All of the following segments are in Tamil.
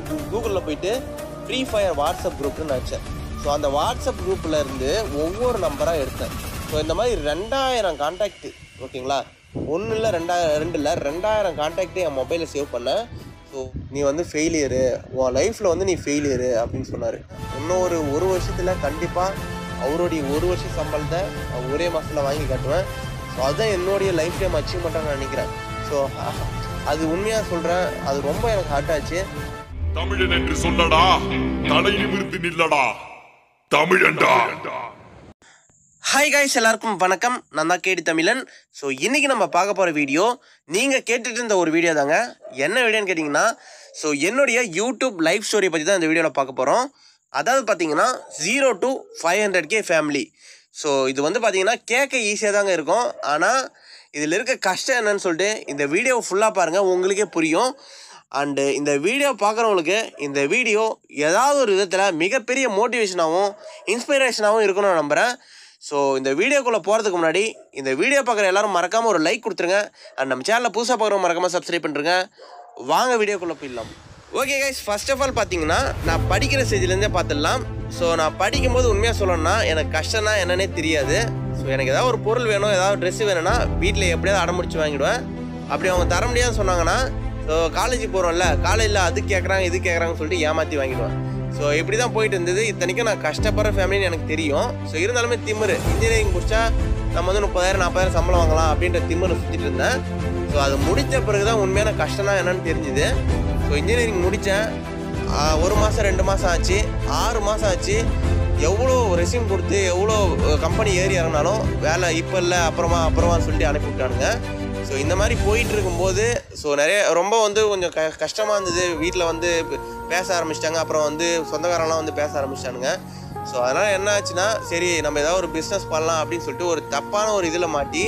கூகுளில் போயிட்டு ஃப்ரீ ஃபயர் வாட்ஸ்அப் குரூப்னு நினச்சேன் ஸோ அந்த வாட்ஸ்அப் குரூப்பில் இருந்து ஒவ்வொரு நம்பராக எடுத்தேன் ஸோ இந்த மாதிரி ரெண்டாயிரம் கான்டாக்ட் ஓகேங்களா ஒன்று இல்லை ரெண்டாயிரம் ரெண்டு இல்லை ரெண்டாயிரம் கான்டாக்டே என் மொபைலில் சேவ் பண்ணேன் ஸோ நீ வந்து ஃபெயிலியரு உன் லைஃப்பில் வந்து நீ ஃபெயிலியரு அப்படின்னு சொன்னார் இன்னும் ஒரு ஒரு வருஷத்தில் கண்டிப்பாக அவருடைய ஒரு வருஷம் சம்பளத்தை நான் ஒரே மாதத்தில் வாங்கி காட்டுவேன் ஸோ அதுதான் என்னுடைய லைஃப் டைம் அச்சீவ்மெண்ட்டாக நான் நினைக்கிறேன் ஸோ அது உண்மையாக சொல்கிறேன் அது ரொம்ப எனக்கு ஹார்ட் ஆச்சு தமிழன் என்று சொல்லடா தலை நிமிர்ந்து நில்லடா தமிழன்டா ஹாய் காய்ஸ் எல்லாருக்கும் வணக்கம் நான் தான் கேடி தமிழன் ஸோ இன்றைக்கி நம்ம பார்க்க போகிற வீடியோ நீங்கள் கேட்டுட்டு இருந்த ஒரு வீடியோ தாங்க என்ன வீடியோன்னு கேட்டிங்கன்னா ஸோ என்னுடைய யூடியூப் லைஃப் ஸ்டோரி பற்றி தான் இந்த வீடியோவில் பார்க்க போகிறோம் அதாவது பார்த்தீங்கன்னா zero to five hundred K family so இது வந்து பார்த்தீங்கன்னா கேட்க ஈஸியாக தாங்க இருக்கும் ஆனால் இதில் இருக்க கஷ்டம் என்னன்னு சொல்லிட்டு இந்த வீடியோ ஃபுல்லாக பாருங்கள் உங்களுக்கே புரியும் அண்டு இந்த வீடியோ பார்க்குறவங்களுக்கு இந்த வீடியோ ஏதாவது ஒரு விதத்தில் மிகப்பெரிய மோட்டிவேஷனாகவும் இன்ஸ்பிரேஷனாகவும் இருக்கும்னு நான் நம்புகிறேன் ஸோ இந்த வீடியோக்குள்ளே போகிறதுக்கு முன்னாடி இந்த வீடியோ பார்க்குற எல்லாரும் மறக்காமல் ஒரு லைக் கொடுத்துருங்க அண்ட் நம்ம சேனலில் புதுசாக பார்க்குறவங்க மறக்காமல் சப்ஸ்கிரைப் பண்ணுறங்க வாங்க வீடியோக்குள்ளே போயிடலாம் okay guys first of all பார்த்தீங்கன்னா நான் படிக்கிற ஸ்டேஜ்லேருந்தே பார்த்துடலாம் ஸோ நான் படிக்கும்போது உண்மையாக சொல்லணும்னா எனக்கு கஷ்டம்னா என்னன்னே தெரியாது ஸோ எனக்கு ஏதாவது ஒரு பொருள் வேணும் ஏதாவது ட்ரெஸ் வேணும்னா வீட்டில் எப்படியாவது அடம்பிடிச்சு வாங்கிடுவேன் அப்படி அவங்க தர முடியாதுன்னு சொன்னாங்கன்னா ஸோ காலேஜ் போகிறோம்ல காலேஜில் அது கேட்குறாங்க இது கேட்குறாங்கன்னு சொல்லிட்டு ஏமாற்றி வாங்கிடுவேன் ஸோ இப்படி தான் போயிட்டு இருந்தது இத்தனைக்கும் நான் கஷ்டப்படுற ஃபேமிலின்னு எனக்கு தெரியும் ஸோ இருந்தாலுமே திமிரு இன்ஜினியரிங் முடிச்சா நம்ம வந்து முப்பதாயிரம் நாற்பதாயிரம் சம்பளம் வாங்கலாம் அப்படின்ற திமிரு சுற்றிட்டு இருந்தேன் ஸோ அது முடித்த பிறகு தான் உண்மையான கஷ்டம்னா என்னன்னு தெரிஞ்சுது ஸோ இன்ஜினியரிங் முடித்தேன் ஒரு மாதம் ரெண்டு மாதம் ஆச்சு ஆறு மாதம் ஆச்சு எவ்வளோ ரெசியூம் கொடுத்து எவ்வளோ கம்பெனி ஏறி இறங்கினாலும் வேலை இப்போ இல்லை அப்புறமா அப்புறமா சொல்லிட்டு அனுப்பி விட்டானுங்க ஸோ இந்த மாதிரி போயிட்டு இருக்கும்போது ஸோ நிறைய ரொம்ப வந்து கொஞ்சம் க கஷ்டமாக இருந்தது வீட்டில் வந்து பே- பேச ஆரம்பிச்சிட்டாங்க அப்புறம் வந்து சொந்தக்காரங்களாம் வந்து பேச ஆரம்பிச்சிட்டானுங்க ஸோ அதனால் என்ன ஆச்சுன்னா சரி நம்ம ஏதாவது ஒரு பிஸ்னஸ் பண்ணலாம் அப்படின்னு சொல்லிட்டு ஒரு தப்பான ஒரு இதில் மாட்டி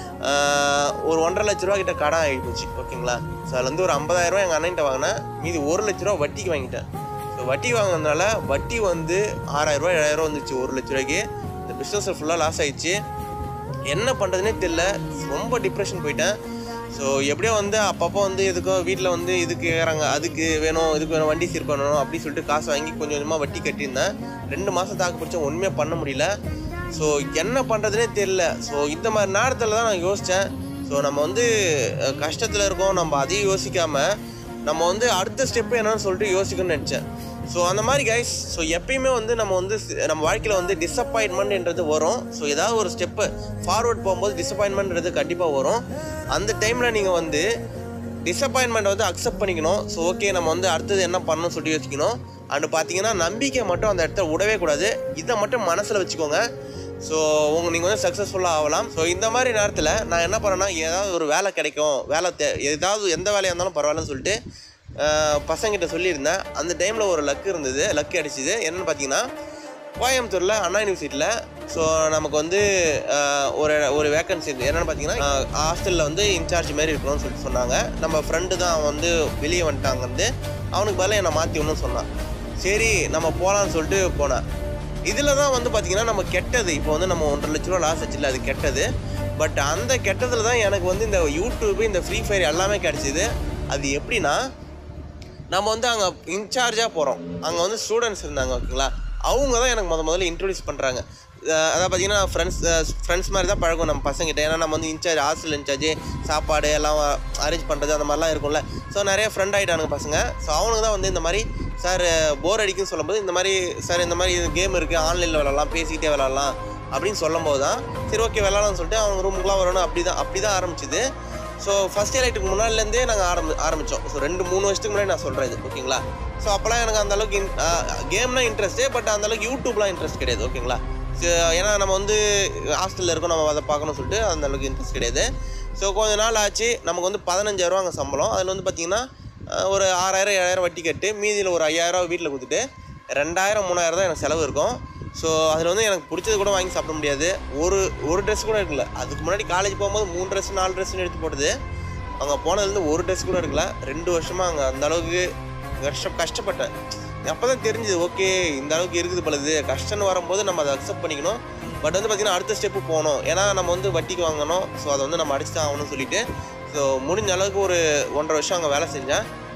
ஆஹ், ஒரு ஒன்றரை லட்ச ரூபா கிட்ட கடன் ஆகி போச்சு ஓகேங்களா ஸோ அதில் வந்து ஒரு ஐம்பதாயிரம் ரூபா எங்கள் அண்ணன்ட்ட வாங்கினேன் மீதி ஒரு லட்ச ரூபா வட்டிக்கு வாங்கிட்டேன் ஸோ வட்டி வாங்கினதுனால வட்டி வந்து ஆறாயிரம் ரூபா ஏழாயிரம் ரூபா வந்துச்சு ஒரு லட்ச ரூபாய்க்கு இந்த பிஸ்னஸ் ஃபுல்லாக லாஸ் ஆயிடுச்சு என்ன பண்ணுறதுனே தெரில ரொம்ப டிப்ரெஷன் போயிட்டேன் ஸோ எப்படியோ வந்து அப்பப்போ வந்து எதுக்கோ வீட்டில் வந்து இதுக்கு கேட்குறாங்க அதுக்கு வேணும் இதுக்கு வேணும் வண்டி சீர் பண்ணணும் அப்படி சொல்லிட்டு காசு வாங்கி கொஞ்சம் கொஞ்சமாக வட்டி கட்டியிருந்தேன் ரெண்டு மாதம் தாக்கு பிடிச்சா ஒன்றுமே பண்ண முடியல ஸோ என்ன பண்ணுறதுனே தெரில ஸோ இந்த மாதிரி நேரத்தில் தான் நான் யோசித்தேன் ஸோ நம்ம வந்து கஷ்டத்தில் இருக்கோம் நம்ம அதையும் யோசிக்காமல் நம்ம வந்து அடுத்த ஸ்டெப்பு என்னன்னு சொல்லிட்டு யோசிக்கணும்னு நினச்சேன் ஸோ அந்த மாதிரி கைஸ் ஸோ எப்பயுமே வந்து நம்ம வந்து சி- நம்ம வாழ்க்கையில் வந்து டிசப்பாயின்மெண்ட்ன்றது வரும் ஸோ ஏதாவது ஒரு ஸ்டெப்பு ஃபார்வர்ட் போகும்போது டிசப்பாயின்மெண்ட்ன்றது கண்டிப்பாக வரும் அந்த டைமில் நீங்கள் வந்து டிசப்பாயின்மெண்ட் வந்து அக்செப்ட் பண்ணிக்கணும் ஸோ ஓகே நம்ம வந்து அடுத்தது என்ன பண்ணணும்னு சொல்லிட்டு யோசிக்கணும் அண்டு பார்த்தீங்கன்னா நம்பிக்கை மட்டும் அந்த இடத்துல விடவே கூடாது இதை மட்டும் மனசில் வச்சுக்கோங்க ஸோ உங்க நீங்கள் வந்து சக்ஸஸ்ஃபுல்லாக ஆகலாம் ஸோ இந்த மாதிரி நேரத்தில் நான் என்ன பண்ணேன்னா ஏதாவது ஒரு வேலை கிடைக்கும் வேலை தே ஏதாவது எந்த வேலையாக இருந்தாலும் பரவாயில்லன்னு சொல்லிட்டு ஆஹ், பசங்கிட்ட சொல்லியிருந்தேன் அந்த டைமில் ஒரு லக்கு இருந்தது லக்கு அடிச்சுது என்னென்னு பார்த்தீங்கன்னா கோயம்புத்தூரில் அண்ணா யூனிவர்சிட்டியில் ஸோ நமக்கு வந்து ஆஹ், ஒரு ஒரு வேக்கன்சி இருக்குது என்னென்னு பார்த்தீங்கன்னா ஹாஸ்டலில் வந்து இன்சார்ஜ் மாதிரி இருக்கணும்னு சொல்லிட்டு சொன்னாங்க நம்ம ஃப்ரெண்டு தான் அவன் வந்து வெளியே வந்துட்டாங்க வந்து அவனுக்கு பதிலாக என்னை மாற்றி ஒன்றும் சொன்னான் சரி நம்ம போகலான்னு சொல்லிட்டு போனேன் இதில் தான் வந்து பார்த்தீங்கன்னா நம்ம கெட்டது இப்போ வந்து நம்ம ஒன்றரை லட்ச ரூபா லாஸ் ஆச்சுல அது கெட்டது பட் அந்த கெட்டதில் தான் எனக்கு வந்து இந்த யூடியூப் இந்த ஃப்ரீ ஃபயர் எல்லாமே கிடச்சிது அது எப்படின்னா நம்ம வந்து அங்கே இன்சார்ஜாக போகிறோம் அங்கே வந்து ஸ்டூடெண்ட்ஸ் இருந்தாங்க ஓகேங்களா அவங்க தான் எனக்கு முத முதல்ல இன்ட்ரடியூஸ் பண்ணுறாங்க அதாவது பார்த்தீங்கன்னா ஃப்ரெண்ட்ஸ் ஃப்ரெண்ட்ஸ் மாதிரி தான் பழகும் நம்ம பசங்கிட்ட ஏன்னா நம்ம வந்து இன்சார்ஜ் ஹாஸ்டல் இன்சார்ஜ் சாப்பாடு எல்லாம் அரேஞ்ச் பண்ணுறது அந்த மாதிரிலாம் இருக்கும்ல ஸோ நிறைய ஃப்ரெண்ட் ஆகிட்டானுங்க பசங்க ஸோ அவனுக்கு தான் வந்து இந்த மாதிரி சார் போர் அடிக்குன்னு சொல்லும்போது இந்த மாதிரி சார் இந்த மாதிரி கேம் இருக்குது ஆன்லைனில் விளாட்லாம் பேசிக்கிட்டே விளாட்லாம் அப்படின்னு சொல்லும்போது தான் சரி ஓகே விளாட்லாம்னு சொல்லிட்டு அவங்க ரூமுக்குலாம் வரணும் அப்படி தான் அப்படி தான் ஆரம்பிச்சுது ஸோ ஃபஸ்ட் இயர் ஐட்டுக்கு முன்னாடிலேருந்தே நாங்கள் ஆரம்பி ஆரம்பித்தோம் ஸோ ரெண்டு மூணு வருஷத்துக்கு முன்னாடி நான் சொல்கிறேன் இது ஓகேங்களா ஸோ அப்போலாம் எனக்கு அந்த அளவுக்கு கேம்னா இன்ட்ரெஸ்ட்டு பட் அந்த அளவுக்கு யூடியூப்லாம் இன்ட்ரெஸ்ட் கிடையாது ஓகேங்களா So, ஏன்னா நம்ம வந்து ஹாஸ்டலில் இருக்கோம் நம்ம அதை பார்க்கணும்னு சொல்லிட்டு அந்த அளவுக்கு இன்ட்ரெஸ்ட் கிடையாது ஸோ கொஞ்ச நாள் ஆச்சு நமக்கு வந்து பதினஞ்சாயிரரூவா அங்கே சம்பளம் அதில் வந்து பார்த்திங்கன்னா அஹ், ஒரு ஆறாயிரம் ஏழாயிரம் வட்டி கட்டு மீதியில் ஒரு ஐயாயிரம் வீட்டில் கொடுத்துட்டு ரெண்டாயிரம் மூணாயிரம் தான் எனக்கு செலவு இருக்கும் ஸோ அதில் வந்து எனக்கு பிடிச்சது கூட வாங்கி சாப்பிட முடியாது ஒரு ஒரு ட்ரெஸ் கூட இருக்குல்ல அதுக்கு முன்னாடி காலேஜ் போகும்போது மூணு ட்ரெஸ் நாலு ட்ரெஸ்னு எடுத்து போட்டது அங்கே போனதுலேருந்து ஒரு ட்ரெஸ் கூட எடுக்கல ரெண்டு வருஷமாக அங்கே அந்த அளவுக்கு கஷ்டம் கஷ்டப்பட்டேன் அப்போ தான் தெரிஞ்சுது ஓகே இந்த அளவுக்கு இருக்குது பழுது கஷ்டம்னு வரும்போது நம்ம அதை அக்செப்ட் பண்ணிக்கணும் பட் வந்து பார்த்திங்கன்னா அடுத்த ஸ்டெப்பு போகணும் ஏன்னா நம்ம வந்து வட்டிக்கு வாங்கணும் ஸோ அதை வந்து நம்ம அடிச்சு தான் ஆகணும்னு சொல்லிட்டு ஸோ முடிஞ்ச அளவுக்கு ஒரு ஒன்றரை வருஷம் அங்கே வேலை செஞ்சேன்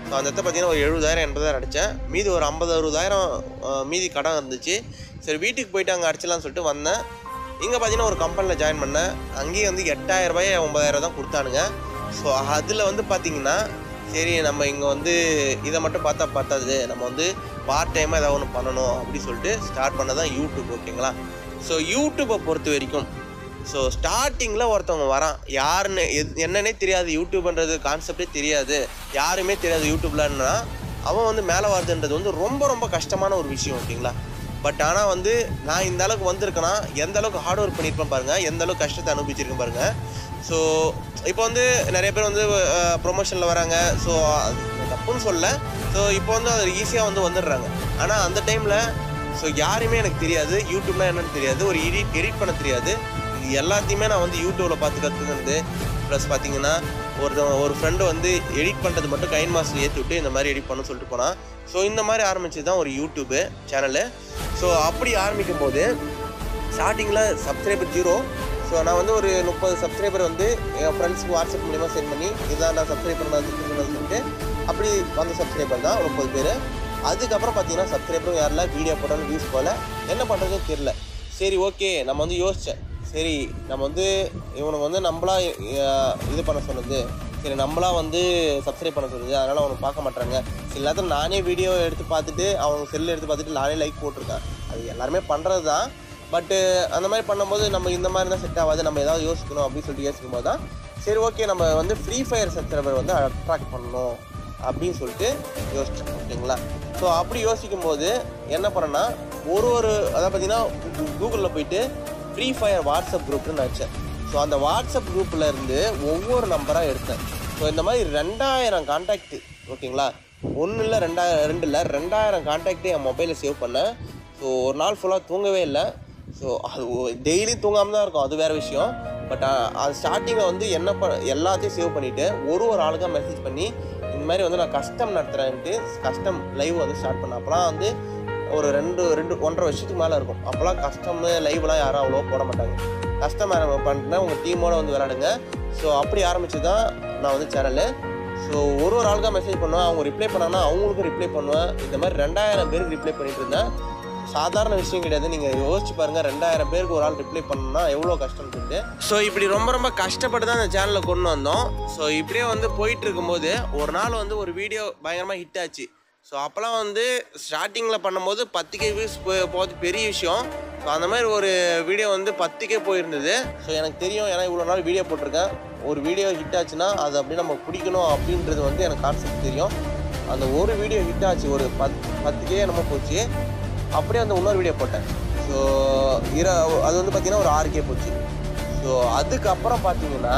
ஸோ அந்த இடத்த பார்த்தீங்கன்னா ஒரு எழுபதாயிரம் எண்பதாயிரம் அடித்தேன் மீதி ஒரு ஐம்பது அறுபதாயிரம் அஹ், மீதி கடன் இருந்துச்சு சரி வீட்டுக்கு போயிட்டு அங்கே அடிச்சிடலாம்னு சொல்லிட்டு வந்தேன் இங்கே பார்த்தீங்கன்னா ஒரு கம்பெனியில் ஜாயின் பண்ணேன் அங்கேயும் வந்து எட்டாயிரம் ரூபாய் ஒன்பதாயிரம் தான் கொடுத்தானுங்க ஸோ அதில் வந்து பார்த்தீங்கன்னா சரி நம்ம இங்கே வந்து இதை மட்டும் பார்த்தா பார்த்தாது நம்ம வந்து பார்ட் டைமாக ஏதாவது ஒன்று பண்ணணும் அப்படி சொல்லிட்டு ஸ்டார்ட் பண்ண தான் யூடியூப் ஓகேங்களா ஸோ யூடியூப்பை பொறுத்த வரைக்கும் ஸோ ஸ்டார்டிங்கில் ஒருத்தவங்க வரான் யாருன்னு எது என்னன்னே தெரியாது யூடியூப்ன்றது கான்செப்டே தெரியாது யாருமே தெரியாது யூடியூப்லன்னா அவன் வந்து மேலே வருதுன்றது வந்து ரொம்ப ரொம்ப கஷ்டமான ஒரு விஷயம் ஓகேங்களா பட் ஆனால் வந்து நான் இந்த அளவுக்கு வந்திருக்கேன்னா எந்த அளவுக்கு ஹார்ட் ஒர்க் பண்ணியிருப்பேன் பாருங்கள் எந்த அளவுக்கு கஷ்டத்தை அனுபவிச்சிருக்கேன் பாருங்கள் ஸோ இப்போ வந்து நிறைய பேர் வந்து ப்ரொமோஷனில் வராங்க ஸோ தப்புன்னு சொல்ல ஸோ இப்போ வந்து அது ஈஸியாக வந்து வந்துடுறாங்க ஆனால் அந்த டைமில் ஸோ யாருமே எனக்கு தெரியாது யூடியூப்லாம் என்னன்னு தெரியாது ஒரு எடிட் எடிட் பண்ண தெரியாது இது எல்லாத்தையுமே நான் வந்து யூடியூப்பில் பார்த்து கற்றுக்கிறது ப்ளஸ் பார்த்தீங்கன்னா ஒரு ஒரு ஃப்ரெண்டு வந்து எடிட் பண்ணுறது மட்டும் கைன் மாஸ்டர் ஏற்றி விட்டு இந்த மாதிரி எடிட் பண்ண சொல்லிட்டு போனான் ஸோ இந்த மாதிரி ஆரம்பிச்சது தான் ஒரு யூடியூபு சேனலு ஸோ அப்படி ஆரம்பிக்கும் போது ஸ்டார்டிங்கில் சப்ஸ்கிரைபர் ஜீரோ ஸோ நான் வந்து ஒரு முப்பது சப்ஸ்கிரைபர் வந்து என் ஃப்ரெண்ட்ஸ்க்கு வாட்ஸ்அப் மூலியமாக சென்ட் பண்ணி இதான் நான் சப்ஸ்கிரைப் பண்ண சொல்லிட்டு அப்படி வந்த சப்ஸ்கிரைபர் தான் முப்பது பேர் அதுக்கப்புறம் பார்த்தீங்கன்னா சப்ஸ்கிரைபரும் யாரில் வீடியோ போட்டாலும் வியூஸ் போகல என்ன பண்ணுறதுன்னு தெரில சரி ஓகே நம்ம வந்து யோசித்தேன் சரி நம்ம வந்து இவனுக்கு வந்து நம்மளா அஹ், இது பண்ண சொன்னது சரி நம்மளா வந்து சப்ஸ்கிரைப் பண்ண சொல்லுது அதனால் அவனுக்கு பார்க்க மாட்டாங்க சில நேரத்தில் நானே வீடியோ எடுத்து பார்த்துட்டு அவங்க செல்லு எடுத்து பார்த்துட்டு நானே லைக் போட்டிருக்கேன் அது எல்லாருமே பண்ணுறது தான் பட்டு அந்த மாதிரி பண்ணும்போது நம்ம இந்த மாதிரி தான் செட் ஆகாது நம்ம ஏதாவது யோசிக்கணும் அப்படின்னு சொல்லிட்டு யோசிக்கும் போது தான் சரி ஓகே நம்ம வந்து ஃப்ரீ ஃபயர் சப்ஸ்கிரைபர் வந்து அட்ராக்ட் பண்ணணும் அப்படின்னு சொல்லிட்டு யோசிச்சோம் ஓகேங்களா ஸோ அப்படி யோசிக்கும் போது என்ன பண்ணேன்னா ஒரு ஒரு அதாவது பார்த்தீங்கன்னா கூகுளில் போயிட்டு ஃப்ரீ ஃபயர் வாட்ஸ்அப் குரூப்னு நான் வச்சேன் ஸோ அந்த வாட்ஸ்அப் குரூப்பில் இருந்து ஒவ்வொரு நம்பராக எடுத்தேன் ஸோ இந்த மாதிரி ரெண்டாயிரம் கான்டாக்ட் ஓகேங்களா ஒன்று இல்லை ரெண்டாயிரம் ரெண்டு இல்லை ரெண்டாயிரம் கான்டாக்ட் என் மொபைலில் சேவ் பண்ணேன் ஸோ ஒரு நாள் ஃபுல்லாக தூங்கவே இல்லை ஸோ அது டெய்லி தூங்காமல் தான் இருக்கும் அது வேறு விஷயம் பட் அது ஸ்டார்டிங்கில் வந்து என்ன ப எல்லாத்தையும் சேவ் பண்ணிவிட்டு ஒரு ஒரு ஆளுக்காக மெசேஜ் பண்ணி இந்த மாதிரி வந்து நான் கஸ்டம் நடத்துகிறேன்ட்டு கஸ்டம் லைவ் வந்து ஸ்டார்ட் பண்ணேன் அப்போலாம் வந்து ஒரு ரெண்டு ரெண்டு ஒன்றரை வருஷத்துக்கு மேலே இருக்கும் அப்போலாம் கஸ்டமு லைவ்லாம் யாரும் அவ்வளோ போட மாட்டாங்க கஸ்டம் பண்ணிட்டேன் உங்கள் டீமோட வந்து விளையாடுங்க ஸோ அப்படி ஆரம்பிச்சு தான் நான் வந்து சேனலு ஸோ ஒரு ஒரு ஆளுக்காக மெசேஜ் பண்ணுவேன் அவங்க ரிப்ளை பண்ணாங்கன்னா அவங்களுக்கும் ரிப்ளை பண்ணுவேன் இந்த மாதிரி ரெண்டாயிரம் பேருக்கு ரிப்ளை பண்ணிட்டு இருந்தேன் சாதாரண விஷயம் கிடையாது நீங்கள் யோசிச்சு பாருங்க ரெண்டாயிரம் பேருக்கு ஒரு ஆள் ரிப்ளை பண்ணணும்னா எவ்வளோ கஷ்டம்னு சொல்லிட்டு ஸோ இப்படி ரொம்ப ரொம்ப கஷ்டப்பட்டு தான் இந்த சேனலில் கொண்டு வந்தோம் ஸோ இப்படியே வந்து போயிட்டு இருக்கும்போது ஒரு நாள் வந்து ஒரு வீடியோ பயங்கரமாக ஹிட் ஆச்சு ஸோ அப்போலாம் வந்து ஸ்டார்டிங்கில் பண்ணும்போது பத்துக்கே வியூஸ் போகிறது பெரிய விஷயம் ஸோ அந்த மாதிரி ஒரு வீடியோ வந்து பத்துக்கே போயிருந்தது ஸோ எனக்கு தெரியும் ஏன்னா இவ்வளோ நாள் வீடியோ போட்டிருக்கேன் ஒரு வீடியோ ஹிட் ஆச்சுன்னா அது அப்படியே நம்ம பிடிக்கணும் அப்படின்றது வந்து எனக்கு கான்செப்ட் தெரியும் அந்த ஒரு வீடியோ ஹிட் ஆச்சு ஒரு பத் பத்துக்கே நம்ம போச்சு அப்படியே அந்த இன்னொரு வீடியோ போட்டேன் ஸோ இர அது வந்து பார்த்தீங்கன்னா ஒரு ஆறு கே போச்சு ஸோ அதுக்கப்புறம் பார்த்தீங்கன்னா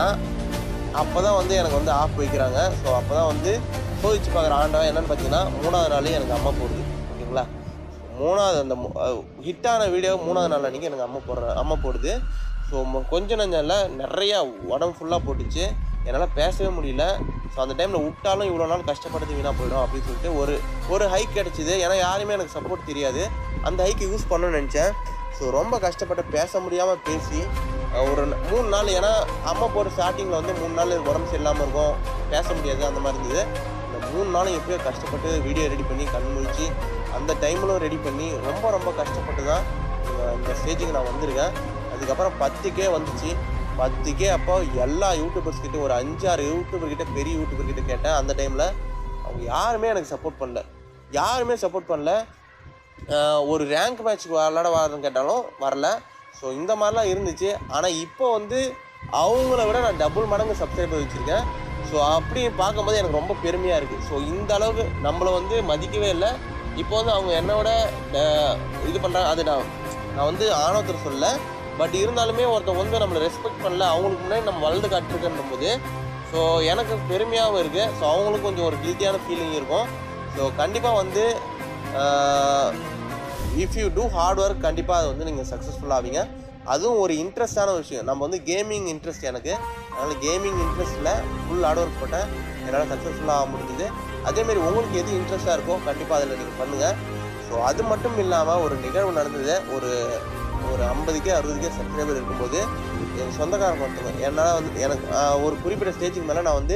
அப்போ தான் வந்து எனக்கு வந்து ஆஃப் வைக்கிறாங்க ஸோ அப்போ தான் வந்து சோதிச்சு பார்க்குற ஆண்டவன் என்னன்னு பார்த்தீங்கன்னா மூணாவது நாள் எனக்கு அம்மா போடுது ஓகேங்களா மூணாவது அந்த ஹிட்டான வீடியோ மூணாவது நாள் அன்றைக்கி எனக்கு அம்மா போடுற அம்மா போடுது ஸோ கொஞ்சம் நஞ்சம்ல நிறையா உடம்பு ஃபுல்லாக போட்டுச்சு என்னால் பேசவே முடியல ஸோ அந்த டைமில் விட்டாலும் இவ்வளோ நாள் கஷ்டப்படுறது வீணாக போயிடும் அப்படின்னு சொல்லிட்டு ஒரு ஒரு ஹைக் கிடச்சிது ஏன்னா யாருமே எனக்கு சப்போர்ட் தெரியாது அந்த ஹைக்கு யூஸ் பண்ணணும்னு நினச்சேன் ஸோ ரொம்ப கஷ்டப்பட்டு பேச முடியாமல் பேசி அஹ், ஒரு ந- மூணு நாள் ஏன்னா அம்மா போகிற ஸ்டார்டிங்கில் வந்து மூணு நாள் உடம்பு சரியில்லாமல் இருக்கும் பேச முடியாது அந்த மாதிரி இருந்தது இந்த மூணு நாளும் எப்படியோ கஷ்டப்பட்டு வீடியோ ரெடி பண்ணி கண் முழிச்சு அந்த டைமிலும் ரெடி பண்ணி ரொம்ப ரொம்ப கஷ்டப்பட்டு தான் இந்த- இந்த ஸ்டேஜுக்கு நான் வந்திருக்கேன் அதுக்கப்புறம் பத்துக்கே வந்துச்சு பத்துக்கே அப்போ எல்லா யூடியூபர்ஸ் கிட்ட ஒரு அஞ்சாறு யூடியூபர் கிட்ட பெரிய யூடியூபர் கிட்ட கேட்டேன் அந்த டைமில் அவங்க யாருமே எனக்கு சப்போர்ட் பண்ணல யாருமே சப்போர்ட் பண்ணல ஆஹ் ஒரு ரேங்க் மேட்ச்சுக்கு விளாட வரணும்னு கேட்டாலும் வரல ஸோ இந்த மாதிரிலாம் இருந்துச்சு ஆனால் இப்போ வந்து அவங்கள விட நான் டபுள் மடங்கு சப்ஸ்கிரைபர் வச்சுருக்கேன் ஸோ அப்படி பார்க்கும்போது எனக்கு ரொம்ப பெருமையாக இருக்குது ஸோ இந்த அளவுக்கு நம்மளை வந்து மதிக்கவே இல்லை இப்போ வந்து அவங்க என்னோட ஆஹ் இது பண்ணுறாங்க அது நான் நான் வந்து ஆணவத்தில் சொல்ல பட் இருந்தாலுமே ஒருத்தவங்க வந்து நம்மளை ரெஸ்பெக்ட் பண்ணல அவங்களுக்கு முன்னாடி நம்ம வளர்ந்து காட்டிருக்கேன் போது ஸோ எனக்கு பெருமையாகவும் இருக்குது ஸோ அவங்களுக்கும் கொஞ்சம் ஒரு கில்ட்டியான ஃபீலிங் இருக்கும் ஸோ கண்டிப்பாக வந்து if you do hard work கண்டிப்பாக அது வந்து நீங்கள் சக்ஸஸ்ஃபுல் ஆவீங்க அதுவும் ஒரு இன்ட்ரெஸ்டான விஷயம் நம்ம வந்து கேமிங் இன்ட்ரெஸ்ட் எனக்கு அதனால் கேமிங் இன்ட்ரெஸ்ட்டில் ஃபுல் ஹார்ட் ஒர்க் போட்டேன் என்னால் சக்ஸஸ்ஃபுல்லாக ஆக முடிஞ்சுது அதேமாரி உங்களுக்கு எது இன்ட்ரெஸ்ட்டாக இருக்கோ கண்டிப்பாக அதில் நீங்கள் பண்ணுங்கள் ஸோ அது மட்டும் இல்லாமல் ஒரு நிகழ்வு நடந்தது ஒரு ஒரு ஐம்பதுக்கே அறுபதுக்கே சப்ஸ்கிரைபர் இருக்கும்போது என் சொந்தக்காரங்க ஒருத்தவங்க என்னால் வந்து எனக்கு ஆஹ், ஒரு குறிப்பிட்ட ஸ்டேஜுக்கு மேலே நான் வந்து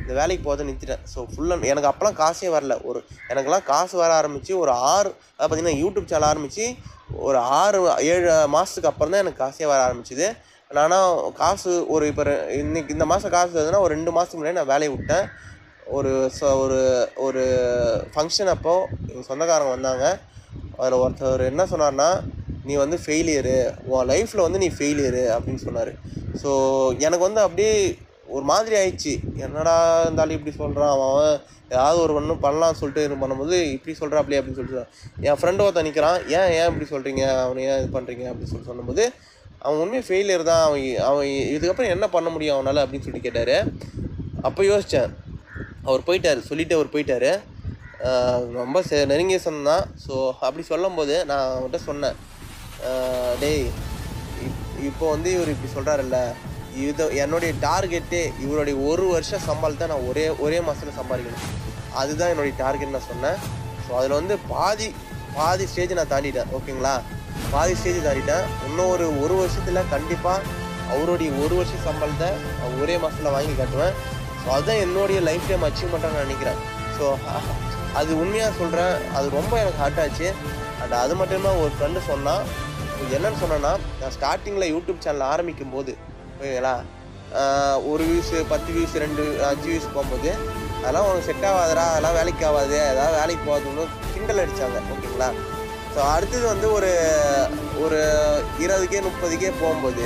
இந்த வேலைக்கு போகிறத நிறுத்திட்டேன் ஸோ ஃபுல்லாக எனக்கு அப்போலாம் காசே வரல ஒரு எனக்கெல்லாம் காசு வர ஆரம்பித்து ஒரு ஆறு அதாவது பார்த்தீங்கன்னா யூடியூப் சேனல் ஆரம்பித்து ஒரு ஆறு ஏழு மாதத்துக்கு அப்புறம் தான் எனக்கு காசே வர ஆரம்பிச்சுது ஆனால் காசு ஒரு இப்போ இன்னைக்கு இந்த மாதம் காசு வருதுன்னா ஒரு ரெண்டு மாதத்துக்கு முன்னாடி நான் வேலையை விட்டேன் ஒரு ச- ஒரு ஒரு ஃபங்க்ஷன் அப்போ எங்கள் சொந்தக்காரங்க வந்தாங்க அதில் ஒருத்தர் என்ன சொன்னார்னா நீ வந்து ஃபெயிலியரு உன் லைஃப்பில் வந்து நீ ஃபெயிலியரு அப்படின்னு சொன்னார் ஸோ எனக்கு வந்து அப்படியே ஒரு மாதிரி ஆயிடுச்சு என்னடா இருந்தாலும் இப்படி சொல்கிறான் அவன் அவன் ஏதாவது ஒரு ஒன்றும் பண்ணலாம்னு சொல்லிட்டு இது பண்ணும்போது இப்படி சொல்கிறாப்லையே அப்படின்னு சொல்லிட்டு என் ஃப்ரெண்டு ஒருத்தன் நிற்கிறான் ஏன் ஏன் இப்படி சொல்கிறீங்க அவனை ஏன் இது பண்ணுறீங்க அப்படின்னு சொல்லி சொன்னபோது அவன் உண்மையாக ஃபெயிலியர் தான் அவன் அவன் இதுக்கப்புறம் என்ன பண்ண முடியும் அவனால் அப்படின்னு சொல்லிட்டு கேட்டார் அப்போ யோசித்தேன் அவர் போயிட்டார் சொல்லிட்டு அவர் போயிட்டார் ஆஹ் ரொம்ப செ- நெருங்கிய சொந்தம் தான் ஸோ அப்படி சொல்லும்போது நான் அவன்கிட்ட சொன்னேன் ஆஹ் டேய் இப்- இப்போ வந்து இவர் இப்படி சொல்கிறாருல்ல இது என்னுடைய டார்கெட்டே இவருடைய ஒரு வருஷம் சம்பளத்தை நான் ஒரே ஒரே மாதத்தில் சம்பாதிக்கணும் அதுதான் என்னுடைய டார்கெட் நான் சொன்னேன் ஸோ அதில் வந்து பாதி பாதி ஸ்டேஜ் நான் தாண்டிட்டேன் ஓகேங்களா பாதி ஸ்டேஜ் தாண்டிட்டேன் இன்னும் ஒரு ஒரு வருஷத்தில் கண்டிப்பாக அவருடைய ஒரு வருஷம் சம்பளத்தை நான் ஒரே மாதத்தில் வாங்கி காட்டுவேன் ஸோ அதுதான் என்னுடைய லைஃப் டைம் அச்சீவ்மெண்ட்டாக நான் நினைக்கிறேன் ஸோ அது உண்மையாக சொல்கிறேன் அது ரொம்ப எனக்கு ஹார்ட் ஆச்சு அண்ட் அது மட்டும் இல்லாமல் ஒரு ஃப்ரெண்டு சொன்னான் இது என்னன்னு சொன்னேன்னா நான் ஸ்டார்டிங்கில் யூடியூப் சேனல் ஆரம்பிக்கும் போது ஓகேங்களா ஆஹ் ஒரு வியூஸ் பத்து வியூஸ் ரெண்டு அஞ்சு வியூஸ் போகும்போது அதெல்லாம் உனக்கு செட் ஆகாதுடா அதெல்லாம் வேலைக்கு ஆகாது ஏதாவது வேலைக்கு போகாதுன்னு கிண்டல் அடித்தாங்க ஓகேங்களா ஸோ அடுத்தது வந்து ஒரு ஒரு இருபதுக்கே முப்பதுக்கே போகும்போது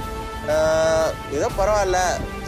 ஆஹ் ஏதோ பரவாயில்ல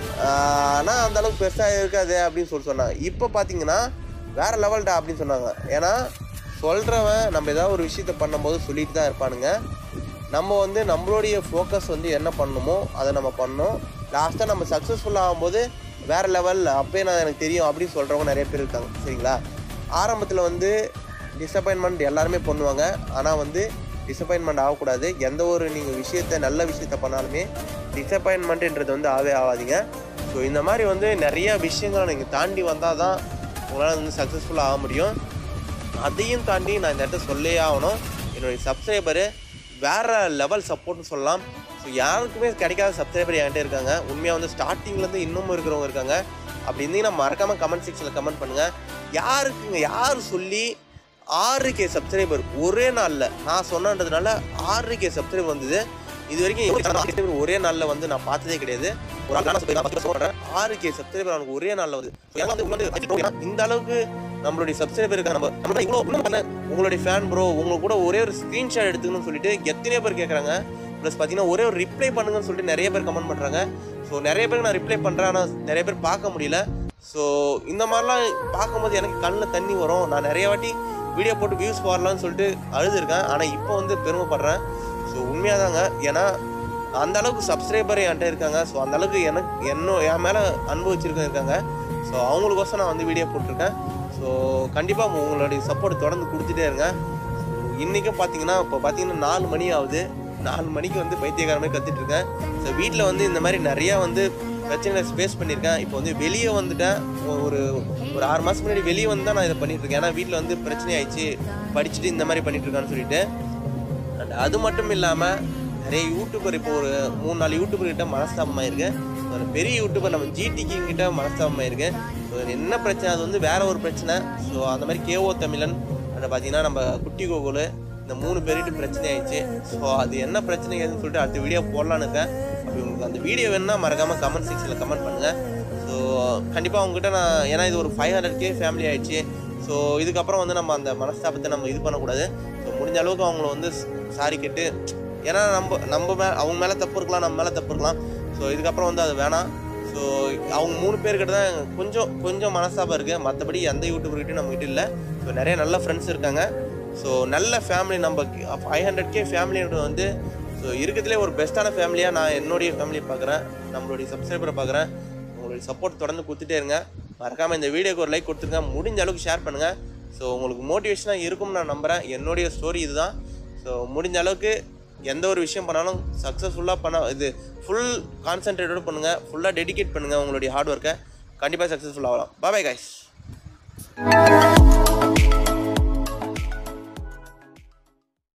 ஆனால் அந்த அளவுக்கு பெருசாக இருக்காது அப்படின்னு சொல்லி சொன்னாங்க இப்போ பார்த்தீங்கன்னா வேற லெவல்டா அப்படின்னு சொன்னாங்க ஏன்னா சொல்கிறவன் நம்ம ஏதாவது ஒரு விஷயத்த பண்ணும்போது சொல்லிட்டு தான் இருப்பானுங்க நம்ம வந்து நம்மளுடைய ஃபோக்கஸ் வந்து என்ன பண்ணணுமோ அதை நம்ம பண்ணோம் லாஸ்ட்டாக நம்ம சக்ஸஸ்ஃபுல் ஆகும்போது வேற லெவல் அப்பயே நான் எனக்கு தெரியும் அப்படின்னு சொல்கிறவங்க நிறைய பேர் இருக்காங்க சரிங்களா ஆரம்பத்தில் வந்து டிசப்பாயின்மெண்ட் எல்லாருமே பண்ணுவாங்க ஆனால் வந்து டிசப்பாயின்மெண்ட் ஆகக்கூடாது எந்த ஒரு நீங்கள் விஷயத்த நல்ல விஷயத்த பண்ணாலுமே டிசப்பாயின்மெண்ட்ன்றது வந்து ஆகவே ஆகாதீங்க ஸோ இந்த மாதிரி வந்து நிறைய விஷயங்களை நீங்கள் தாண்டி வந்தால் தான் உங்களால் வந்து சக்ஸஸ்ஃபுல்லாக ஆக முடியும் அதையும் தாண்டி நான் இந்த இடத்த சொல்லே ஆகணும் என்னுடைய சப்ஸ்கிரைபரு வேற லெவல் சப்போர்ட்னு சொல்லலாம் ஸோ யாருக்குமே கிடைக்காத சப்ஸ்கிரைபர் என்கிட்ட இருக்காங்க உண்மையாக வந்து ஸ்டார்டிங்லேருந்து இன்னமும் இருக்கிறவங்க இருக்காங்க அப்படி இருந்தீங்கன்னா மறக்காமல் கமெண்ட் செக்ஷனில் கமெண்ட் பண்ணுங்கள் யாருக்குங்க யார் சொல்லி ஆறு கே சப்ஸ்கிரைபர் ஒரே நாளில் நான் சொன்னன்றதுனால ஆறு கே சப்ஸ்கிரைபர் வந்தது இது வரைக்கும் எவ்வளவு subscriber ஒரே நாளில் வந்து நான் பார்த்ததே கிடையாது ஒரு ஆள் நான் சொல்றேன், பத்து வருஷம் சொல்றேன் ஆறு கே சப்ஸ்கிரைபர் அவனுக்கு ஒரே நாளில் வந்து So, எனக்கு வந்து உண்மையிலே வந்து இந்த அளவுக்கு நம்மளுடைய சப்ஸ்கிரைபர் இருக்காங்க நம்ம நம்ம இவ்வளோ இன்னும் பண்ண உங்களுடைய ஃபேன் ப்ரோ உங்களுக்கு கூட ஒரே ஒரு ஸ்க்ரீன்ஷாட் எடுத்துக்கணும்னு சொல்லிட்டு எத்தனையோ பேர் கேட்குறாங்க ப்ளஸ் பார்த்தீங்கன்னா ஒரே ஒரு ரிப்ளை பண்ணுங்கன்னு சொல்லிட்டு நிறைய பேர் கமெண்ட் பண்ணுறாங்க ஸோ நிறைய பேருக்கு நான் ரிப்ளை பண்ணுறேன் ஆனால் நிறைய பேர் பார்க்க முடியல ஸோ இந்த மாதிரிலாம் பார்க்கும்போது எனக்கு கண்ணில் தண்ணி வரும் நான் நிறைய வாட்டி வீடியோ போட்டு வியூஸ் போடலாம்னு சொல்லிட்டு அழுதுருக்கேன் ஆனால் இப்போ வந்து பெருமைப்படுறேன் ஸோ உண்மையாக தாங்க ஏன்னா அந்த அளவுக்கு சப்ஸ்கிரைபர் என்கிட்ட இருக்காங்க ஸோ அந்த அளவுக்கு எனக்கு என்ன என் மேலே அன்பு வச்சிருக்க இருக்காங்க ஸோ அவங்களுக்கோசம் நான் வந்து வீடியோ போட்டிருக்கேன் ஸோ கண்டிப்பாக உங்களுடைய சப்போர்ட் தொடர்ந்து கொடுத்துட்டே இருங்க ஸோ இன்றைக்கும் பார்த்தீங்கன்னா இப்போ பார்த்தீங்கன்னா நாலு மணி ஆகுது நாலு மணிக்கு வந்து பைத்தியக்காரமே கற்றுட்டு இருக்கேன் ஸோ வீட்டில் வந்து இந்த மாதிரி நிறையா வந்து பிரச்சனைகளை ஃபேஸ் பண்ணியிருக்கேன் இப்போ வந்து வெளியே வந்துட்டேன் ஒரு ஒரு ஆறு மாதம் முன்னாடி வெளியே வந்து தான் நான் இதை பண்ணிட்டு இருக்கேன் ஏன்னா வீட்டில் வந்து பிரச்சனை ஆயிடுச்சு படிச்சுட்டு இந்த மாதிரி பண்ணிட்டு இருக்கான்னு சொல்லிட்டு அண்ட் அது மட்டும் இல்லாமல் நிறைய யூடியூபர் இப்போ ஒரு மூணு நாலு யூடியூபர் கிட்ட மனஸ்தாபமாக இருக்கு ஒரு பெரிய யூடியூபர் நம்ம ஜிடி கிங் கிட்ட மனஸ்தாபமாக இருக்கு ஸோ என்ன பிரச்சனை அது வந்து வேற ஒரு பிரச்சனை ஸோ அந்த மாதிரி கேஓ தமிழன் அதை பார்த்தீங்கன்னா நம்ம குட்டி கோகுல் இந்த மூணு பேர்கிட்ட பிரச்சனை ஆயிடுச்சு ஸோ அது என்ன பிரச்சனை ஏதுன்னு சொல்லிட்டு அடுத்த வீடியோ போடலான்னு இருக்கேன் அப்படி உங்களுக்கு அந்த வீடியோ வேணும்னா மறக்காமல் கமெண்ட் செக்ஷனில் கமெண்ட் பண்ணுங்கள் ஸோ கண்டிப்பாக உங்ககிட்ட நான் ஏன்னா இது ஒரு ஃபைவ் ஹண்ட்ரட் கே ஃபேமிலி ஆயிடுச்சு ஸோ இதுக்கப்புறம் வந்து நம்ம அந்த மனஸ்தாபத்தை நம்ம இது பண்ணக்கூடாது ஸோ முடிஞ்ச அளவுக்கு அவங்கள வந்து சாரி கேட்டு ஏன்னா நம்ம நம்ம மே அவங்க மேலே தப்பு இருக்கலாம் நம்ம மேலே தப்பு இருக்கலாம் ஸோ இதுக்கப்புறம் வந்து அது வேணாம் ஸோ அவங்க மூணு பேர்கிட்ட தான் கொஞ்சம் கொஞ்சம் மனஸ்தாபம் இருக்குது மற்றபடி எந்த யூடியூபர்கிட்டையும் நம்மகிட்ட இல்லை ஸோ நிறைய நல்ல ஃப்ரெண்ட்ஸ் இருக்காங்க ஸோ நல்ல ஃபேமிலி நம்ம ஃபைவ் ஹண்ட்ரட் கே ஃபேமிலின்றது வந்து ஸோ இருக்கிறதுலே ஒரு பெஸ்ட்டான ஃபேமிலியாக நான் என்னுடைய ஃபேமிலியை பார்க்குறேன் நம்மளுடைய சப்ஸ்கிரைபரை பார்க்குறேன் உங்களுடைய சப்போர்ட் தொடர்ந்து கொடுத்துட்டே இருங்க மறக்காமல் இந்த வீடியோக்கு ஒரு லைக் கொடுத்துருங்க முடிஞ்ச அளவுக்கு ஷேர் பண்ணுங்கள் ஸோ உங்களுக்கு மோட்டிவேஷனாக இருக்கும்னு நான் நம்புகிறேன் என்னுடைய ஸ்டோரி இதுதான் ஸோ முடிஞ்ச அளவுக்கு எந்த ஒரு விஷயம் பண்ணாலும் சக்ஸஸ்ஃபுல்லாக பண்ண இது ஃபுல் கான்சென்ட்ரேட்டோட பண்ணுங்கள் ஃபுல்லாக டெடிகேட் பண்ணுங்கள் உங்களுடைய ஹார்ட் ஒர்க்கை கண்டிப்பாக சக்ஸஸ்ஃபுல் ஆகலாம் பாய் கைஸ்